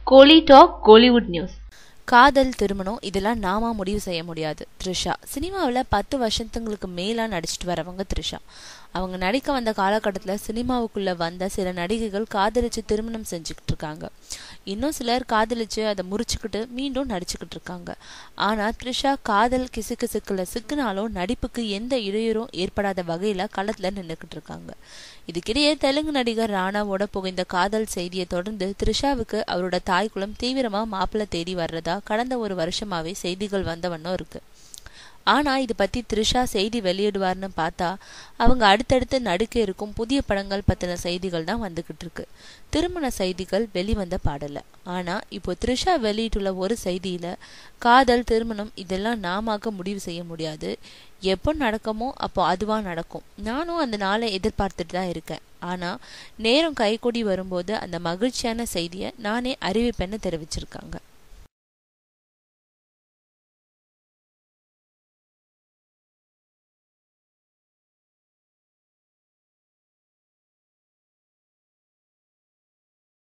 கோலி talk Kollywood news காதல் திருமணம் இதெல்லாம் நாம முடிவு செய்ய முடியாது த்ரிஷா சினிமாவில் பத்து வருஷத்துங்களுக்கு மேலாக நடிச்சிட்டு வரவங்க த்ரிஷா அவங்க நடிக்க வந்த காலகட்டத்தில் சினிமாவுக்குள்ளே வந்த சில நடிகைகள் காதலிச்சு திருமணம் செஞ்சுக்கிட்டு இருக்காங்க இன்னும் சிலர் காதலிச்சு அதை முறிச்சுக்கிட்டு மீண்டும் நடிச்சுக்கிட்டு இருக்காங்க ஆனால் த்ரிஷா காதல் கிசுகிசுக்கில் சிக்கினாலும் நடிப்புக்கு எந்த இடையூறும் ஏற்படாத வகையில் களத்தில் நின்றுக்கிட்டு இருக்காங்க இதுக்கிடையே தெலுங்கு நடிகர் ராணாவோட புகைந்த காதல் செய்தியை தொடர்ந்து த்ரிஷாவுக்கு அவரோட தாய்க்குளம் தீவிரமாக மாப்பிள்ளை தேடி வர்றதா கடந்த ஒரு வருஷமாவே செய்திகள் வந்த வண்ணம் இருக்கு ஆனா இது பத்தி த்ரிஷா செய்தி வெளியிடுவார்னு பார்த்தா அவங்க அடுத்தடுத்து நடுக்க இருக்கும் புதிய படங்கள் பத்தின செய்திகள் தான் வந்துகிட்டு இருக்கு திருமண செய்திகள் வெளிவந்த பாடல ஆனா இப்போ த்ரிஷா வெளியிட்டுள்ள ஒரு செய்தியில காதல் திருமணம் இதெல்லாம் நாமாக முடிவு செய்ய முடியாது எப்போ நடக்குமோ அப்போ அதுவா நடக்கும் நானும் அந்த நாளை எதிர்பார்த்துட்டு தான் இருக்கேன் ஆனா நேரம் கைகூடி வரும்போது அந்த மகிழ்ச்சியான செய்தியை நானே அறிவிப்பேன்னு தெரிவிச்சிருக்காங்க